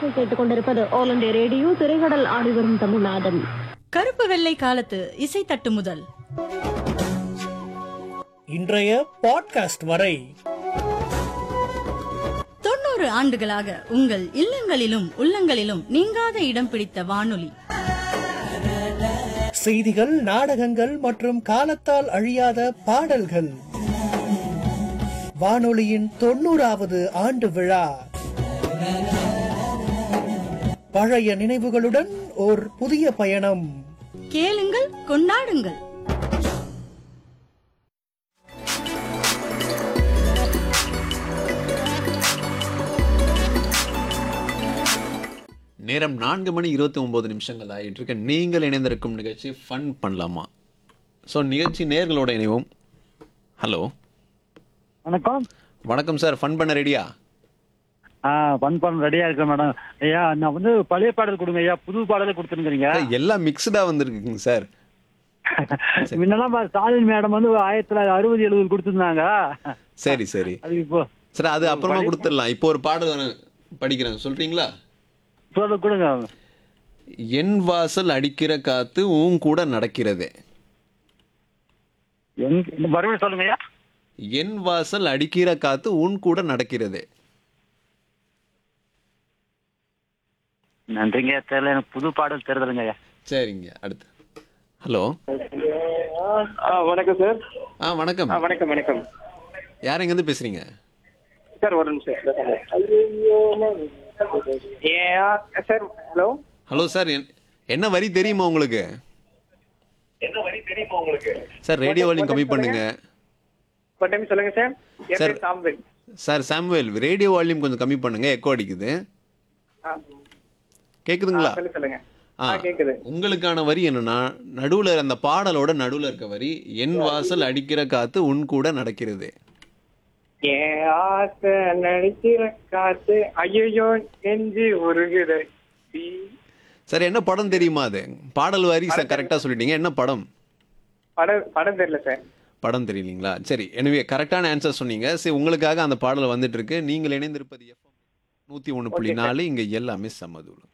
நீங்கள் கேட்டுக் கொண்டிருப்பது ஆல் இண்டியா ரேடியோ திரைக்கடல் ஆடி வரும் தமிழ்நாதன் கருப்பு வெள்ளை காலத்து இசை தட்டு முதல் இன்றைய பாட்காஸ்ட் வரை தொண்ணூறு ஆண்டுகளாக உங்கள் இல்லங்களிலும் உள்ளங்களிலும் நீங்காத இடம் பிடித்த வானொலி செய்திகள் நாடகங்கள் மற்றும் காலத்தால் அழியாத பாடல்கள் வானொலியின் தொண்ணூறாவது ஆண்டு விழா பழைய நினைவுகளுடன் ஓர் புதிய பயணம் கேளுங்கள் கொண்டாடுங்கள் நேரம் நான்கு மணி இருபத்தி ஒன்பது நிமிஷங்கள் ஆகிட்டு இருக்கு நீங்கள் இணைந்திருக்கும் நிகழ்ச்சி ஃபன் பண்ணலாமா ஸோ நிகழ்ச்சி நேர்களோட இணைவோம் ஹலோ வணக்கம் வணக்கம் சார் ஃபன் பண்ண ரெடியா ஆ ஃபன் பண்ண ரெடியா இருக்கேன் மேடம் ஐயா நான் வந்து பழைய பாடல் கொடுங்க ஐயா புது பாடலே கொடுத்துருங்க எல்லாம் மிக்சடாக வந்திருக்குங்க சார் முன்னெல்லாம் பா- ஸ்டாலின் மேடம் வந்து ஆயிரத்தி தொள்ளாயிரத்தி அறுபது எழுபது கொடுத்துருந்தாங்க சரி சரி அது இப்போ சார் அது அப்புறமா கொடுத்துடலாம் இப்போ ஒரு பாடல் நான் படிக்கிறேன் சொல்றீங்களா சொல்ல கொடுங்க என் வாசல் அடிக்கிற காத்து உன் கூட நடக்கிறதே எங்க இந்த மறுபடியும் சொல்லுங்க ஐயா என் வாசல் அடிக்கிற காத்து உன் கூட நடக்கிறதே நன்றிங்க தெரியல எனக்கு புது பாடல் தெரிதலுங்க ஐயா சரிங்க அடுத்து ஹலோ வணக்கம் சார் ஆ வணக்கம் ஆ வணக்கம் வணக்கம் யார் எங்கேருந்து பேசுறீங்க சார் ஒரு நிமிஷம் ஏ சார் ஹலோ ஹலோ சார் என்- என்ன வரி தெரியுமா உங்களுக்கு சார் ரேடியோ வால்யூம் கம்மி பண்ணுங்க ஒரு டைம் சொல்லுங்க சார் என் சார். பேர் சாம்பல் சார் சாமுவேல் ரேடியோ வால்யூம் கொஞ்சம் கம்மி பண்ணுங்க எக்கோ அடிக்குது ஆ, கேக்குதுங்களா சொல்லுங்க சொல்லுங்க ஆ ஆ கேக்குது உங்களுக்கான வரி என்னன்னா நடுவுல அந்த பாடலோட நடுவுல இருக்க வரி என் வாசல் அடிக்கிற காத்து உன் கூட நடக்கிறது ஏன் ஆசை நடிக்கிற காத்து ஐயோ நெஞ்சு உருகுது சார் என்ன படம் தெரியுமா அது பாடல் வரி சார் கரெக்டா சொல்லிட்டீங்க என்ன படம் படம் படம் தெரியல சார் படம் தெரியலீங்களா சரி எனவே கரெக்டான ஆன்சர் சொன்னீங்க சரி உங்களுக்காக அந்த பாடல் வந்துட்டு இருக்கு நீங்கள் இணைந்திருப்பது எஃப்எம் நூத்தி ஒன்று புள்ளி நாலு இங்க எல்லாமே சமதூள்